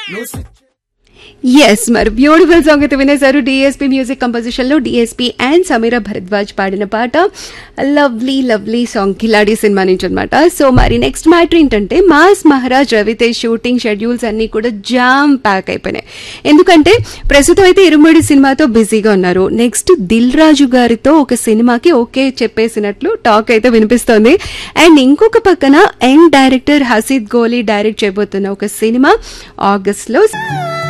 yes మరి beautiful song అయితే వినేశారు డిఎస్పీ మ్యూజిక్ కంపోజిషన్ లో డిఎస్పీ అండ్ సమీర భరద్వాజ్ పాడిన పాట లవ్లీ లవ్లీ సాంగ్ కిలాడి సినిమా నుంచి అనమాట సో మరి నెక్స్ట్ మ్యాటర్ ఏంటంటే mass Maharaj Raviteja shooting schedules అన్ని కూడా జామ్ ప్యాక్ అయిపోయినాయి ఎందుకంటే ప్రస్తుతం అయితే ఇరుముడి సినిమాతో బిజీగా ఉన్నారు నెక్స్ట్ దిల్ రాజు గారితో ఒక సినిమాకి ఓకే చెప్పేసినట్లు టాక్ అయితే వినిపిస్తోంది అండ్ ఇంకొక పక్కన యంగ్ డైరెక్టర్ హసీద్ గోలీ డైరెక్ట్ చేయబోతున్న ఒక సినిమా ఆగస్ట్ లో